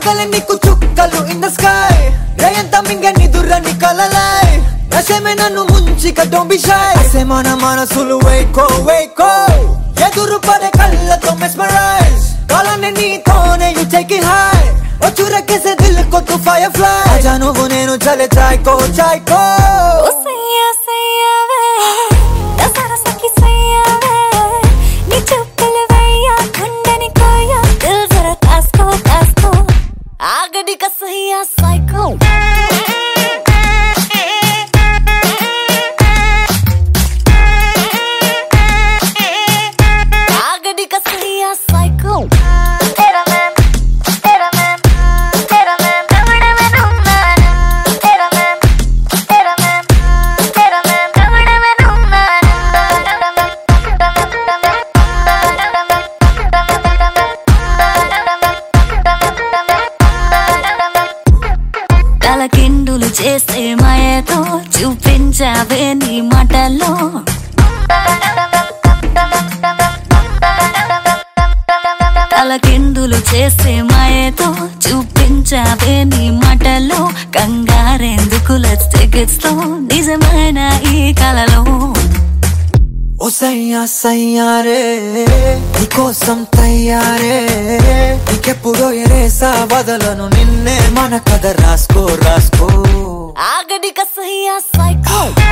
పగల నీకు చుక్కలు ఇన్ ద స్కై రేయంత మింగ నిదురని కలలై నశమే నన్ను ముంచిక డోంట్ బి షై అసే మన మనసులు వేకో వేకో ఎదురు పడే కళ్ళతో మెస్మరైజ్ కాలాన్ని నీతోనే యు టేక్ ఇట్ హై ఓ చురకేసే దిల్ కో తు ఫైర్ ఫ్లై ఆజా నువ్వు నేను చలే చాయ్కో చాయ్కో ఓ సయ్యా సయ్యావే నా సరసకి సయ్యావే నీ చుక్కలు వెయ్యా గుండెని కోయా దిల్ జరా కాస్కో కాస్కో ఆగడి కసయ్యా సైకో ఆగడి కసయ్యా సైకో तेरा मैम तेरा मैम तेरा मैम कमड़ा में घूमना तेरा मैम तेरा मैम तेरा मैम कमड़ा में తలకిండులు చేసే మాయతో చూపించావే నీ మాటల్లో తలకిందులు చేసే మాయతో చూపించావే నీ మాటల్లో కంగారెందుకు లెట్స్ టికెట్స్ లో నిజమైన ఈ కలలో ఓ సయ్యా సయ్యా రే నీకోసం తయ్యారే నీకెప్పుడో ఎరేసా వదలను నిన్నే మన కథ రాసుకో రాసుకో ఆగడి కసయ్యా సైకో